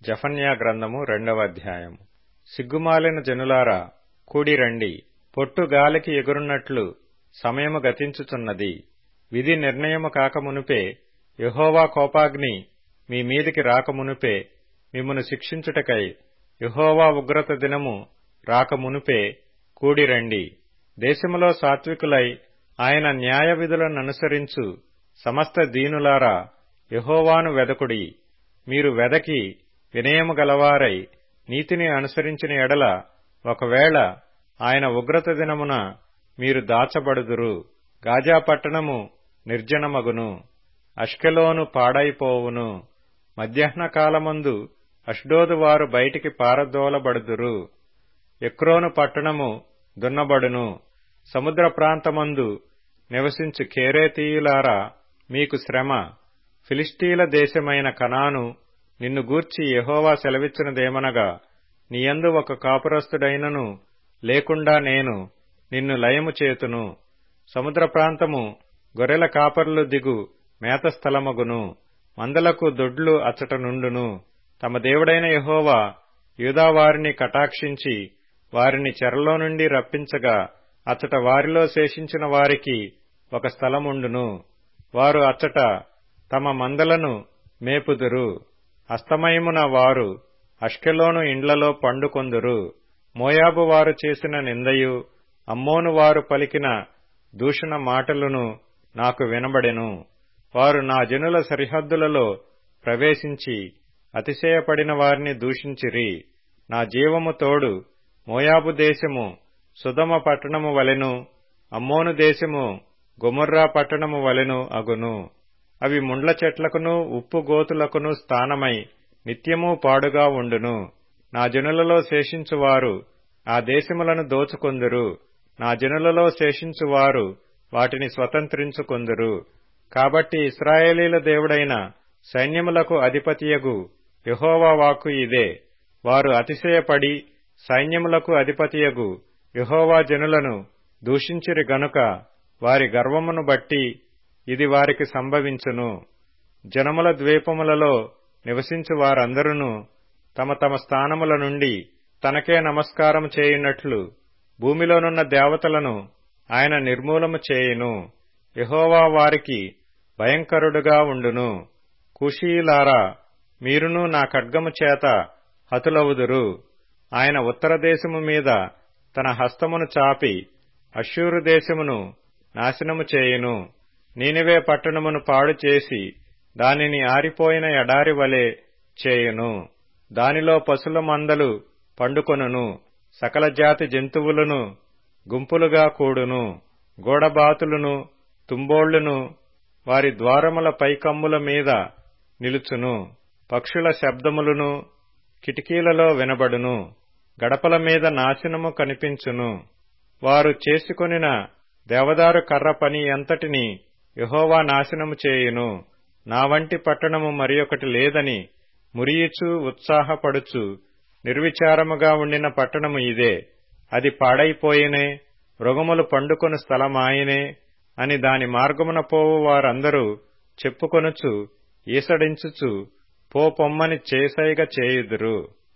జఫన్యా గ్రంథము రెండవ అధ్యాయము సిగ్గుమాలిన జనులారా కూడి రండి పొట్టు గాలికి ఎగురున్నట్లు సమయము గతించుచున్నది విధి నిర్ణయము కాకమునుపే యహోవా కోపాగ్ని మీ మీదికి రాకమునుపే మిమ్మును శిక్షించుటకై యహోవా ఉగ్రత దినము రాకమునుపే కూడి రండి దేశములో సాత్వికులై ఆయన న్యాయ విధులననుసరించు సమస్త దీనులారా యహోవాను వెదకుడి మీరు వెదకి వినయము గలవారై నీతిని అనుసరించిన ఎడల ఒకవేళ ఆయన ఉగ్రత దినమున మీరు దాచబడుదురు గాజా పట్టణము నిర్జనమగును అష్కెలోను పాడైపోవును మధ్యాహ్న కాలమందు అష్డోదు వారు బయటికి పారదోలబడుదురు ఎక్రోను పట్టణము దున్నబడును సముద్ర ప్రాంతమందు నివసించు కేరేతీయులారా మీకు శ్రమ ఫిలిస్టీల దేశమైన కనాను నిన్ను గూర్చి యహోవా సెలవిచ్చినదేమనగా నీయందు ఒక కాపురస్తుడైనను లేకుండా నేను నిన్ను లయము చేతును సముద్ర ప్రాంతము గొర్రెల కాపర్లు దిగు మేత స్థలమగును మందలకు దొడ్లు అచ్చట నుండును తమ దేవుడైన యహోవా యూదావారిని కటాక్షించి వారిని చెరలో నుండి రప్పించగా అచ్చట వారిలో శేషించిన వారికి ఒక స్థలముండును వారు అచ్చట తమ మందలను మేపుదురు అస్తమయమున వారు అష్కెలోను ఇండ్లలో పండుకొందురు మోయాబు వారు చేసిన నిందయు అమ్మోను వారు పలికిన దూషణ మాటలను నాకు వినబడెను వారు నా జనుల సరిహద్దులలో ప్రవేశించి అతిశయపడిన వారిని దూషించిరి నా జీవము తోడు మోయాబు దేశము సుధమ పట్టణము వలెను అమ్మోను దేశము గుమర్రా పట్టణము వలెను అగును అవి ముండ్ల చెట్లకును ఉప్పు గోతులకును స్థానమై నిత్యము పాడుగా ఉండును నా జనులలో శేషించువారు ఆ దేశములను దోచుకొందురు నా జనులలో శేషించువారు వాటిని స్వతంత్రించుకొందురు కాబట్టి ఇస్రాయేలీల దేవుడైన సైన్యములకు అధిపతియగు యహోవా వాక్కు ఇదే వారు అతిశయపడి సైన్యములకు అధిపతియగు యహోవా జనులను దూషించిరి గనుక వారి గర్వమును బట్టి ఇది వారికి సంభవించును జనముల ద్వీపములలో నివసించు వారందరూ తమ తమ స్థానముల నుండి తనకే నమస్కారం చేయునట్లు భూమిలోనున్న దేవతలను ఆయన నిర్మూలము చేయును యహోవా వారికి భయంకరుడుగా ఉండును కుషీలారా మీరును నా ఖడ్గము చేత హతులవుదురు ఆయన ఉత్తర దేశము మీద తన హస్తమును చాపి అశ్షూరు దేశమును నాశనము చేయును నీనివే పట్టణమును పాడు చేసి దానిని ఆరిపోయిన ఎడారి వలె చేయును దానిలో పశుల మందలు పండుకొనును సకల జాతి జంతువులను గుంపులుగా కూడును గోడబాతులను తుంబోళ్లును వారి ద్వారముల పైకమ్ముల మీద నిలుచును పక్షుల శబ్దములను కిటికీలలో వినబడును గడపల మీద నాశనము కనిపించును వారు చేసుకొనిన దేవదారు కర్ర పని ఎంతటిని యహోవా నాశనము చేయును నా వంటి పట్టణము మరియొకటి లేదని మురియుచు ఉత్సాహపడుచు నిర్విచారముగా ఉండిన పట్టణము ఇదే అది పాడైపోయినే మృగములు పండుకొని స్థలమాయనే అని దాని మార్గమున పోవు వారందరూ చెప్పుకొనుచు ఈసడించుచు పో పొమ్మని చేసైగ చేయుదురు